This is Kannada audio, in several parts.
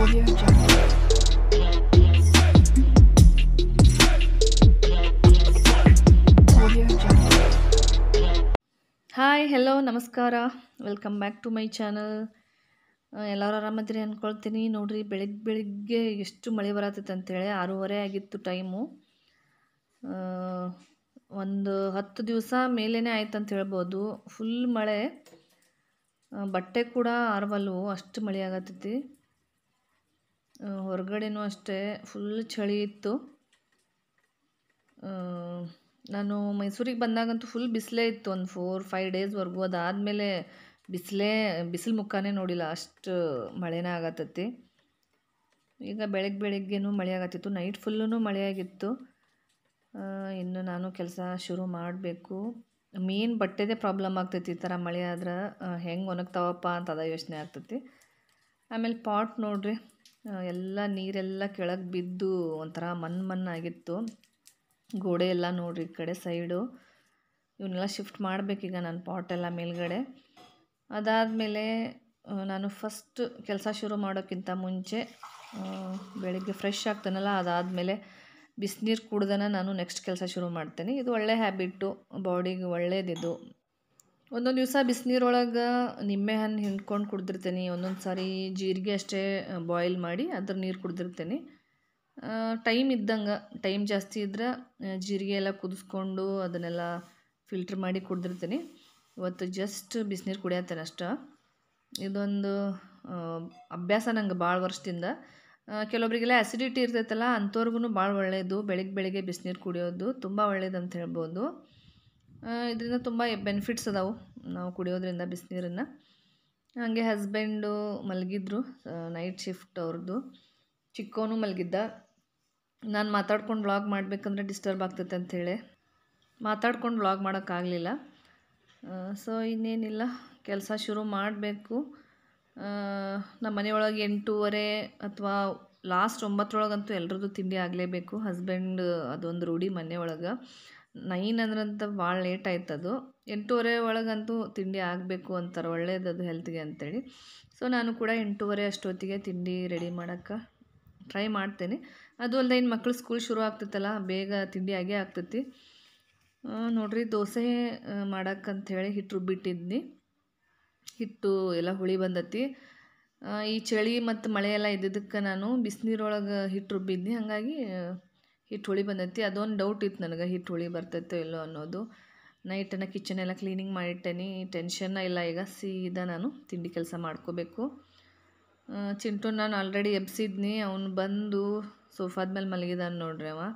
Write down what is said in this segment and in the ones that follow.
Audio Jungle. Audio Jungle. Hi hello ನಮಸ್ಕಾರ welcome back to my channel ಎಲ್ಲರೂ ಆರಾಮದ್ರಿ ಅಂದ್ಕೊಳ್ತೀನಿ ನೋಡ್ರಿ ಬೆಳಿಗ್ಗೆ ಬೆಳಿಗ್ಗೆ ಎಷ್ಟು ಮಳೆ ಬರತ್ತೈತೆ ಅಂತೇಳಿ ಆರೂವರೆ ಆಗಿತ್ತು ಟೈಮು ಒಂದು ಹತ್ತು ದಿವಸ ಮೇಲೇ ಆಯ್ತು ಅಂತ ಹೇಳ್ಬೋದು ಫುಲ್ ಮಳೆ ಆ, ಬಟ್ಟೆ ಕೂಡ ಆರವಲ್ವು ಅಷ್ಟು ಮಳೆ ಆಗತ್ತೈತಿ ಆ, ಹೊರಗಡೆನೂ ಅಷ್ಟೇ ಫುಲ್ ಚಳಿ ಇತ್ತು ಆ, ನಾನು ಮೈಸೂರಿಗೆ ಬಂದಾಗಂತೂ ಫುಲ್ ಬಿಸಿಲೇ ಇತ್ತು ಒಂದು ಫೋರ್ ಫೈವ್ ಡೇಸ್ವರೆಗೂ ಅದಾದಮೇಲೆ ಬಿಸಿಲೇ ಬಿಸಿಲು ಮುಖಾನೇ ನೋಡಿಲ್ಲ ಅಷ್ಟು ಮಳೆನೇ ಆಗತ್ತೈತಿ ಈಗ ಬೆಳಗ್ಗೆ ಬೆಳಿಗ್ಗೆನೂ ಮಳೆ ಆಗತ್ತಿತ್ತು ನೈಟ್ ಫುಲ್ಲೂ ಮಳೆ ಆಗಿತ್ತು ಆ, ಇನ್ನು ನಾನು ಕೆಲಸ ಶುರು ಮಾಡಬೇಕು ಮೇನ್ ಬಟ್ಟೆದೇ ಪ್ರಾಬ್ಲಮ್ ಆಗ್ತೈತಿ ಈ ಥರ ಮಳೆ ಆದ್ರೆ ಹೆಂಗೆ ಒಣಗ್ತಾವಪ್ಪ ಅಂತ ಅದ ಯೋಚನೆ ಆಗ್ತೈತಿ ಆಮೇಲೆ ಪಾಟ್ ನೋಡ್ರಿ ಆ, ಎಲ್ಲ ನೀರೆಲ್ಲ ಕೆಳಗೆ ಬಿದ್ದು ಒಂಥರ ಮಣ್ಣು ಮಣ್ಣಾಗಿತ್ತು ಗೋಡೆ ಎಲ್ಲ ನೋಡ್ರಿ ಈ ಕಡೆ ಸೈಡು ಇವನ್ನೆಲ್ಲ ಶಿಫ್ಟ್ ಮಾಡಬೇಕೀಗ ನಾನು ಪಾಟೆಲ್ಲ ಮೇಲ್ಗಡೆ ಅದಾದಮೇಲೆ ನಾನು ಫಸ್ಟ್ ಕೆಲಸ ಶುರು ಮಾಡೋಕ್ಕಿಂತ ಮುಂಚೆ ಆ, ಬೆಳಿಗ್ಗೆ ಫ್ರೆಶ್ ಆಗ್ತಾನಲ್ಲ ಅದಾದಮೇಲೆ ಬಿಸಿನೀರು ಕುಡ್ದನ ನಾನು ನೆಕ್ಸ್ಟ್ ಕೆಲಸ ಶುರು ಮಾಡ್ತೇನೆ ಇದು ಒಳ್ಳೆ ಹ್ಯಾಬಿಟ್ಟು ಬಾಡಿಗೆ ಒಳ್ಳೇದಿದು ಒಂದೊಂದು ದಿವಸ ಬಿಸಿನೀರೊಳಗೆ ನಿಂಬೆಹಣ್ಣು ಹಿಂಡ್ಕೊಂಡು ಕುಡ್ದಿರ್ತೀನಿ ಒಂದೊಂದು ಸಾರಿ ಜೀರಿಗೆ ಅಷ್ಟೇ ಬಾಯ್ಲ್ ಮಾಡಿ ಅದ್ರ ನೀರು ಕುಡ್ದಿರ್ತೀನಿ ಟೈಮ್ ಇದ್ದಂಗೆ ಟೈಮ್ ಜಾಸ್ತಿ ಇದ್ರೆ ಆ, ಜೀರಿಗೆ ಎಲ್ಲ ಕುದಿಸ್ಕೊಂಡು ಅದನ್ನೆಲ್ಲ ಫಿಲ್ಟ್ರ್ ಮಾಡಿ ಕುಡ್ದಿರ್ತೀನಿ ಇವತ್ತು ಜಸ್ಟ್ ಬಿಸಿನೀರು ಕುಡಿಯತ್ತೇನೆ ಅಷ್ಟೇ ಇದೊಂದು ಆ, ಅಭ್ಯಾಸ ನಂಗೆ ಭಾಳ ವರ್ಷದಿಂದ ಆ, ಕೆಲವೊಬ್ರಿಗೆಲ್ಲ ಆ್ಯಸಿಡಿಟಿ ಇರ್ತೈತಲ್ಲ ಅಂಥವ್ರಿಗೂ ಭಾಳ ಒಳ್ಳೆಯದು ಬೆಳಿಗ್ಗೆ ಬೆಳಿಗ್ಗೆ ಬಿಸಿನೀರು ಕುಡಿಯೋದು ತುಂಬ ಒಳ್ಳೇದು ಅಂತ ಹೇಳ್ಬೋದು ಇದರಿಂದ ತುಂಬ ಬೆನಿಫಿಟ್ಸ್ ಅದಾವು ನಾವು ಕುಡಿಯೋದ್ರಿಂದ ಬಿಸಿನೀರನ್ನು ಹಾಗೆ ಹಸ್ಬೆಂಡು ಮಲಗಿದ್ರು ನೈಟ್ ಶಿಫ್ಟ್ ಅವ್ರದ್ದು ಚಿಕ್ಕವನು ಮಲಗಿದ್ದ ನಾನು ಮಾತಾಡ್ಕೊಂಡು ವ್ಲಾಗ್ ಮಾಡಬೇಕಂದ್ರೆ ಡಿಸ್ಟರ್ಬ್ ಆಗ್ತೈತೆ ಅಂಥೇಳಿ ಮಾತಾಡ್ಕೊಂಡು ವ್ಲಾಗ್ ಮಾಡೋಕ್ಕಾಗಲಿಲ್ಲ ಸೊ ಇನ್ನೇನಿಲ್ಲ ಕೆಲಸ ಶುರು ಮಾಡಬೇಕು ನಮ್ಮ ಮನೆಯೊಳಗೆ ಎಂಟೂವರೆ ಅಥವಾ ಲಾಸ್ಟ್ ಒಂಬತ್ತರೊಳಗಂತೂ ಎಲ್ರದ್ದು ತಿಂಡಿ ಆಗಲೇಬೇಕು ಹಸ್ಬೆಂಡ್ ಅದೊಂದು ರೂಢಿ ಮನೆಯೊಳಗೆ ನೈನ್ ಅಂದ್ರಂತ ಭಾಳ ಲೇಟ್ ಆಯ್ತು ಅದು ಎಂಟೂವರೆ ಒಳಗಂತೂ ತಿಂಡಿ ಆಗಬೇಕು ಅಂತಾರೆ ಒಳ್ಳೇದದು ಹೆಲ್ತ್ಗೆ ಅಂತೇಳಿ ಸೊ ನಾನು ಕೂಡ ಎಂಟೂವರೆ ಅಷ್ಟೊತ್ತಿಗೆ ತಿಂಡಿ ರೆಡಿ ಮಾಡೋಕ್ಕೆ ಟ್ರೈ ಮಾಡ್ತೇನೆ ಅದು ಅಲ್ಲದೆ ಇನ್ನು ಮಕ್ಕಳು ಸ್ಕೂಲ್ ಶುರು ಆಗ್ತೈತಲ್ಲ ಬೇಗ ತಿಂಡಿ ಆಗೇ ಆಗ್ತೈತಿ ಆ, ನೋಡ್ರಿ ದೋಸೆ ಮಾಡೋಕ್ಕಂಥೇಳಿ ಹಿಟ್ಟು ರುಬ್ಬಿಟ್ಟಿದ್ನಿ ಹಿಟ್ಟು ಎಲ್ಲ ಹುಳಿ ಬಂದತಿ ಆ, ಈ ಚಳಿ ಮತ್ತು ಮಳೆ ಎಲ್ಲ ಇದ್ದಿದ್ದಕ್ಕೆ ನಾನು ಬಿಸಿನೀರೊಳಗೆ ಹಿಟ್ಟು ರುಬ್ಬಿದ್ನಿ ಹಾಗಾಗಿ ಆ, ಹಿಟ್ಟು ಹುಳಿ ಬಂದೈತಿ ಅದೊಂದು ಡೌಟ್ ಇತ್ತು ನನಗೆ ಹಿಟ್ಟು ಹುಳಿ ಬರ್ತೈತೋ ಇಲ್ಲೋ ಅನ್ನೋದು ನೈಟನ್ನು ಕಿಚನ್ ಎಲ್ಲ ಕ್ಲೀನಿಂಗ್ ಮಾಡಿಟ್ಟೇನಿ ಟೆನ್ಷನ್ನ ಇಲ್ಲ ಈಗ ಸೀದಾ ನಾನು ತಿಂಡಿ ಕೆಲಸ ಮಾಡ್ಕೋಬೇಕು ಆ, ಚಿಂಟು ನಾನು ಆಲ್ರೆಡಿ ಎಬ್ಸಿದ್ನಿ ಅವನು ಬಂದು ಸೋಫಾದ ಮೇಲೆ ಮಲಗಿದಾನೆ ನೋಡ್ರಿ ಅವ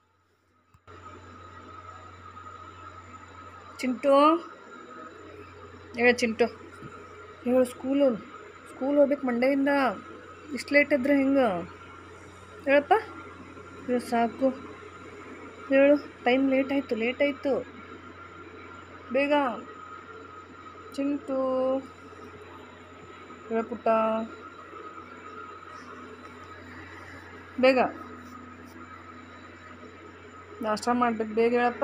ಚಿಂಟು ಹೇಳ ಚಿಂಟು ಹೇಳು ಸ್ಕೂಲು ಸ್ಕೂಲ್ ಹೋಗ್ಬೇಕು ಮಂಡೆಯಿಂದ ಇಷ್ಟು ಲೇಟ್ ಇದ್ರೆ ಹೆಂಗೆ ಹೇಳಪ್ಪ ಹೇಳು ಸಾಕು ಹೇಳು ಟೈಮ್ ಲೇಟ್ ಆಯಿತು ಲೇಟ್ ಆಯಿತು ಬೇಗ ಚಿಂಟು ಹೇಳ ಪುಟ್ಟ ಬೇಗ ನಾಷ್ಟ ಮಾಡ್ಬೇಕು ಬೇಗ ಹೇಳಪ್ಪ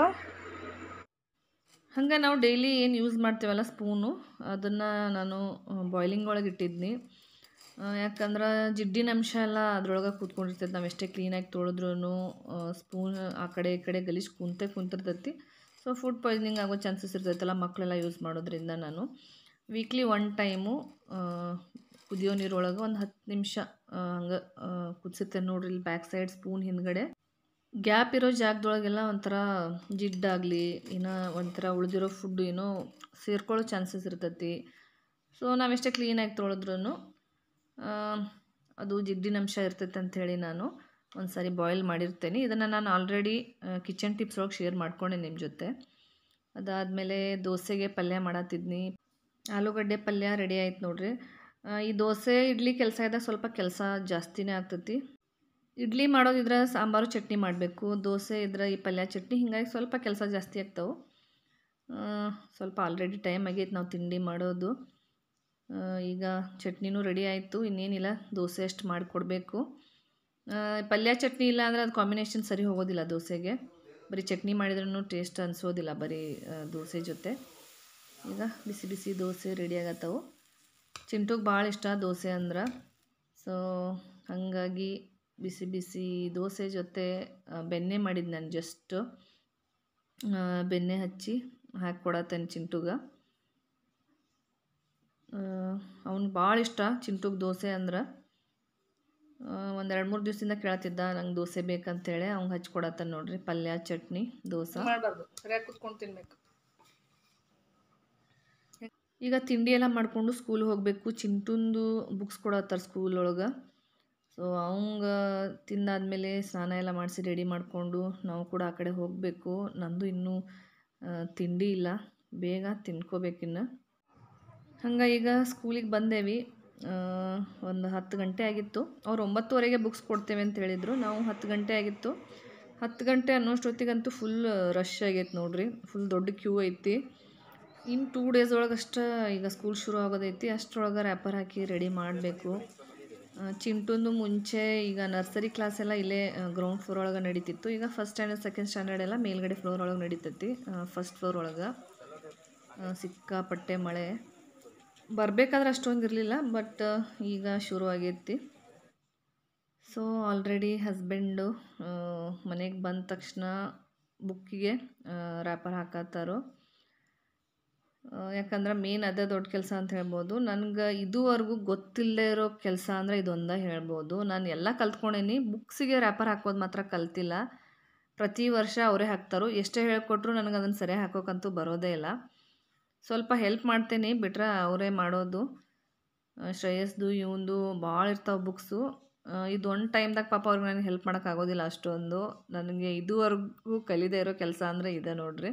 ಹಂಗೆ ನಾವು ಡೈಲಿ ಏನು ಯೂಸ್ ಮಾಡ್ತೀವಲ್ಲ ಸ್ಪೂನು ಅದನ್ನು ನಾನು ಬಾಯ್ಲಿಂಗ್ ಒಳಗೆ ಇಟ್ಟಿದ್ನಿ ಆ, ಯಾಕಂದ್ರೆ ಜಿಡ್ಡಿನ ಅಂಶ ಎಲ್ಲ ಅದ್ರೊಳಗೆ ಕೂತ್ಕೊಂಡಿರ್ತೈತೆ ನಾವು ಎಷ್ಟೇ ಕ್ಲೀನಾಗಿ ತೊಳೆದ್ರೂ ಸ್ಪೂನ್ ಆ ಕಡೆ ಈ ಕಡೆ ಗಲೀಜು ಕುಂತೆ ಕುಂತಿರ್ತೈತಿ ಸೊ ಫುಡ್ ಪಾಯ್ಸನಿಂಗ್ ಆಗೋ ಚಾನ್ಸಸ್ ಇರ್ತೈತಲ್ಲ ಮಕ್ಕಳೆಲ್ಲ ಯೂಸ್ ಮಾಡೋದ್ರಿಂದ ನಾನು ವೀಕ್ಲಿ ಒನ್ ಟೈಮು ಕುದಿಯೋ ನೀರೊಳಗೆ ಒಂದು ಹತ್ತು ನಿಮಿಷ ಹಂಗೆ ಕುದಿಸುತ್ತೆ ನೋಡ್ರಿ ಇಲ್ಲಿ ಬ್ಯಾಕ್ ಸೈಡ್ ಸ್ಪೂನ್ ಹಿಂದ್ಗಡೆ ಗ್ಯಾಪ್ ಇರೋ ಜಾಗದೊಳಗೆಲ್ಲ ಒಂಥರ ಜಿಡ್ಡಾಗಲಿ ಏನೋ ಒಂಥರ ಉಳಿದಿರೋ ಫುಡ್ಡು ಏನೋ ಸೇರ್ಕೊಳ್ಳೋ ಚಾನ್ಸಸ್ ಇರ್ತೈತಿ ಸೊ ನಾವೆಷ್ಟೇ ಕ್ಲೀನಾಗಿ ತೊಳೆದ್ರೂ ಅದು ಜಿಡ್ಡಿನ ಅಂಶ ಇರ್ತೈತೆ ಅಂಥೇಳಿ ನಾನು ಒಂದು ಸಾರಿ ಬಾಯ್ಲ್ ಮಾಡಿರ್ತೇನೆ ಇದನ್ನು ನಾನು ಆಲ್ರೆಡಿ ಕಿಚನ್ ಟಿಪ್ಸ್ ಒಳಗೆ ಶೇರ್ ಮಾಡ್ಕೊಂಡೆ ನಿಮ್ಮ ಜೊತೆ ಅದಾದಮೇಲೆ ದೋಸೆಗೆ ಪಲ್ಯ ಮಾಡತ್ತಿದ್ನಿ ಆಲೂಗಡ್ಡೆ ಪಲ್ಯ ರೆಡಿ ಆಯ್ತು ನೋಡ್ರಿ ಆ, ಈ ದೋಸೆ ಇಡ್ಲಿ ಕೆಲಸ ಇದ್ದಾಗ ಸ್ವಲ್ಪ ಕೆಲಸ ಜಾಸ್ತಿನೇ ಆಗ್ತೈತಿ ಇಡ್ಲಿ ಮಾಡೋದಿದ್ರೆ ಸಾಂಬಾರು ಚಟ್ನಿ ಮಾಡಬೇಕು ದೋಸೆ ಇದ್ರೆ ಈ ಪಲ್ಯ ಚಟ್ನಿ ಹೀಗಾಗಿ ಸ್ವಲ್ಪ ಕೆಲಸ ಜಾಸ್ತಿ ಆಗ್ತಾವೆ ಆ, ಸ್ವಲ್ಪ ಆಲ್ರೆಡಿ ಟೈಮ್ ಆಗೈತೆ ನಾವು ತಿಂಡಿ ಮಾಡೋದು ಆ, ಈಗ ಚಟ್ನಿನೂ ರೆಡಿ ಆಯಿತು ಇನ್ನೇನಿಲ್ಲ ದೋಸೆ ಅಷ್ಟು ಮಾಡಿಕೊಡ್ಬೇಕು ಪಲ್ಯ ಚಟ್ನಿ ಇಲ್ಲ ಅಂದರೆ ಅದು ಕಾಂಬಿನೇಷನ್ ಸರಿ ಹೋಗೋದಿಲ್ಲ ದೋಸೆಗೆ ಬರೀ ಚಟ್ನಿ ಮಾಡಿದ್ರೂ ಟೇಸ್ಟ್ ಅನಿಸೋದಿಲ್ಲ ಬರೀ ಆ, ದೋಸೆ ಜೊತೆ ಈಗ ಬಿಸಿ ಬಿಸಿ ದೋಸೆ ರೆಡಿ ಆಗತ್ತವು ಚಿಂಟುಗೆ ಭಾಳ ಇಷ್ಟ ದೋಸೆ ಅಂದ್ರೆ ಸೊ ಹಾಗಾಗಿ ಬಿಸಿ ಬಿಸಿ ದೋಸೆ ಜೊತೆ ಆ, ಬೆಣ್ಣೆ ಮಾಡಿದ್ದು ನಾನು ಜಸ್ಟ್ ಬೆಣ್ಣೆ ಹಚ್ಚಿ ಹಾಕಿ ಕೊಡತ್ತೇನೆ ಚಿಂಟುಗ ಅವ್ನು ಭಾಳ ಇಷ್ಟ ಚಿಂಟುಗೆ ದೋಸೆ ಅಂದ್ರೆ ಒಂದು ಎರಡು ಮೂರು ದಿವಸದಿಂದ ಕೇಳ್ತಿದ್ದ ನಂಗೆ ದೋಸೆ ಬೇಕಂತೇಳಿ ಅವ್ಗೆ ಹಚ್ಚಿ ಕೊಡತ್ತಾನ ನೋಡ್ರಿ ಪಲ್ಯ ಚಟ್ನಿ ದೋಸೆ ಮಾಡಬಾರ್ದು ಸರಿಯಾಗಿ ಕುತ್ಕೊಂಡು ತಿನ್ಬೇಕು ಈಗ ತಿಂಡಿ ಎಲ್ಲ ಮಾಡಿಕೊಂಡು ಸ್ಕೂಲ್ ಹೋಗಬೇಕು ಚಿಂಟುಂದು ಬುಕ್ಸ್ ಕೊಡತ್ತಾರ ಸ್ಕೂಲ್ ಒಳಗೆ ಸೊ ಅವಂಗ ತಿಂದಾದ್ಮೇಲೆ ಸ್ನಾನ ಎಲ್ಲ ಮಾಡಿಸಿ ರೆಡಿ ಮಾಡಿಕೊಂಡು ನಾವು ಕೂಡ ಆ ಕಡೆ ಹೋಗಬೇಕು ನಂದು ಇನ್ನೂ ಆ, ತಿಂಡಿ ಇಲ್ಲ ಬೇಗ ತಿನ್ಕೋಬೇಕಿನ್ನು ಹಂಗೆ ಈಗ ಸ್ಕೂಲಿಗೆ ಬಂದೇವಿ ಒಂದು ಹತ್ತು ಗಂಟೆ ಆಗಿತ್ತು ಅವ್ರು ಒಂಬತ್ತುವರೆಗೆ ಬುಕ್ಸ್ ಕೊಡ್ತೇವೆ ಅಂತ ಹೇಳಿದರು ನಾವು ಹತ್ತು ಗಂಟೆ ಆಗಿತ್ತು ಹತ್ತು ಗಂಟೆ ಅನ್ನೋಷ್ಟೊತ್ತಿಗಂತೂ ಫುಲ್ ರಶ್ ಆಗೈತೆ ನೋಡ್ರಿ ಫುಲ್ ದೊಡ್ಡ ಕ್ಯೂ ಐತಿ ಇನ್ನು ಟೂ ಡೇಸ್ ಒಳಗಷ್ಟ ಈಗ ಸ್ಕೂಲ್ ಶುರು ಆಗೋದೈತಿ ಅಷ್ಟರೊಳಗೆ ರ್ಯಾಪರ್ ಹಾಕಿ ರೆಡಿ ಮಾಡಬೇಕು ಚಿಂಟುಂದು ಮುಂಚೆ ಈಗ ನರ್ಸರಿ ಕ್ಲಾಸ್ ಎಲ್ಲ ಇಲ್ಲೇ ಗ್ರೌಂಡ್ ಫ್ಲೋರ್ ಒಳಗೆ ನಡೀತಿತ್ತು ಈಗ ಫಸ್ಟ್ ಸ್ಟ್ಯಾಂಡರ್ಡ್ ಸೆಕೆಂಡ್ ಸ್ಟ್ಯಾಂಡರ್ಡ್ ಎಲ್ಲ ಮೇಲ್ಗಡೆ ಫ್ಲೋರ್ ಒಳಗೆ ನಡೀತೈತಿ ಫಸ್ಟ್ ಫ್ಲೋರ್ ಒಳಗೆ ಸಿಕ್ಕಾಪಟ್ಟೆ ಮಳೆ ಬರಬೇಕಾದ್ರೆ ಅಷ್ಟೊಂದು ಇರಲಿಲ್ಲ ಬಟ್ ಈಗ ಶುರು ಆಗೈತಿ ಸೊ ಆಲ್ರೆಡಿ ಹಸ್ಬೆಂಡು ಮನೆಗೆ ಬಂದ ತಕ್ಷಣ ಬುಕ್ಕಿಗೆ ರ್ಯಾಪರ್ ಹಾಕತ್ತಾರೋ ಆ, ಯಾಕಂದ್ರೆ ಮೇನ್ ಅದೇ ದೊಡ್ಡ ಕೆಲಸ ಅಂತ ಹೇಳ್ಬೋದು ನನಗೆ ಇದುವರೆಗೂ ಗೊತ್ತಿಲ್ಲದೆ ಇರೋ ಕೆಲಸ ಅಂದರೆ ಇದೊಂದೇ ಹೇಳ್ಬೋದು ನಾನು ಎಲ್ಲ ಕಲ್ತ್ಕೊಂಡೇನಿ ಬುಕ್ಸಿಗೆ ರ್ಯಾಪರ್ ಹಾಕೋದು ಮಾತ್ರ ಕಲ್ತಿಲ್ಲ ಪ್ರತಿ ವರ್ಷ ಅವರೇ ಹಾಕ್ತಾರೋ ಎಷ್ಟೇ ಹೇಳ್ಕೊಟ್ರು ನನಗೆ ಅದನ್ನು ಸರಿಯಾಗಿ ಹಾಕೋಕ್ಕಂತೂ ಬರೋದೇ ಇಲ್ಲ ಸ್ವಲ್ಪ ಹೆಲ್ಪ್ ಮಾಡ್ತೇನೆ ಬಿಟ್ರೆ ಅವರೇ ಮಾಡೋದು ಆ, ಶ್ರೇಯಸ್ದು ಇವಂದು ಭಾಳ ಇರ್ತಾವೆ ಬುಕ್ಸು ಇದು ಒಂದು ಟೈಮ್ದಾಗ ಪಾಪ ಅವ್ರಿಗೆ ನನಗೆ ಹೆಲ್ಪ್ ಮಾಡೋಕ್ಕಾಗೋದಿಲ್ಲ ಅಷ್ಟೊಂದು ನನಗೆ ಇದುವರೆಗೂ ಕಲಿದೇ ಇರೋ ಕೆಲಸ ಅಂದರೆ ಇದೆ ನೋಡ್ರಿ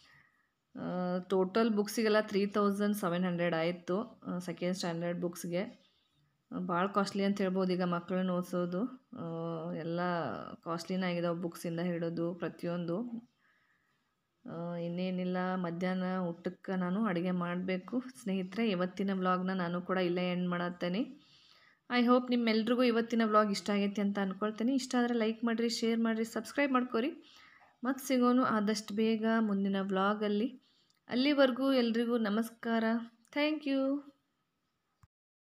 ಟೋಟಲ್ ಬುಕ್ಸಿಗೆಲ್ಲ ತ್ರೀ ತೌಸಂಡ್ ಸೆವೆನ್ ಹಂಡ್ರೆಡ್ ಆಯಿತು ಸೆಕೆಂಡ್ ಸ್ಟ್ಯಾಂಡರ್ಡ್ ಬುಕ್ಸ್ಗೆ ಭಾಳ ಕಾಸ್ಟ್ಲಿ ಅಂತ ಹೇಳ್ಬೋದು ಈಗ ಮಕ್ಕಳನ್ನ ಓದಿಸೋದು ಎಲ್ಲ ಕಾಸ್ಟ್ಲಿನೇ ಆಗಿದಾವೆ ಬುಕ್ಸಿಂದ ಹಿಡಿದು ಪ್ರತಿಯೊಂದು ಆ, ಇನ್ನೇನಿಲ್ಲ ಮಧ್ಯಾಹ್ನ ಊಟಕ್ಕೆ ನಾನು ಅಡುಗೆ ಮಾಡಬೇಕು ಸ್ನೇಹಿತರೆ ಇವತ್ತಿನ ವ್ಲಾಗ್ನ ನಾನು ಕೂಡ ಇಲ್ಲೇ ಎಂಡ್ ಮಾಡತ್ತೇನೆ ಐ ಹೋಪ್ ನಿಮ್ಮೆಲ್ರಿಗೂ ಇವತ್ತಿನ ವ್ಲಾಗ್ ಇಷ್ಟ ಆಗೈತಿ ಅಂತ ಅಂದ್ಕೊಳ್ತೀನಿ ಇಷ್ಟ ಆದರೆ ಲೈಕ್ ಮಾಡಿರಿ ಶೇರ್ ಮಾಡಿರಿ ಸಬ್ಸ್ಕ್ರೈಬ್ ಮಾಡ್ಕೊರಿ ಮತ್ತು ಸಿಗೋನು ಆದಷ್ಟು ಬೇಗ ಮುಂದಿನ ವ್ಲಾಗಲ್ಲಿ ಅಲ್ಲಿವರೆಗೂ ಎಲ್ರಿಗೂ ನಮಸ್ಕಾರ ಥ್ಯಾಂಕ್ ಯು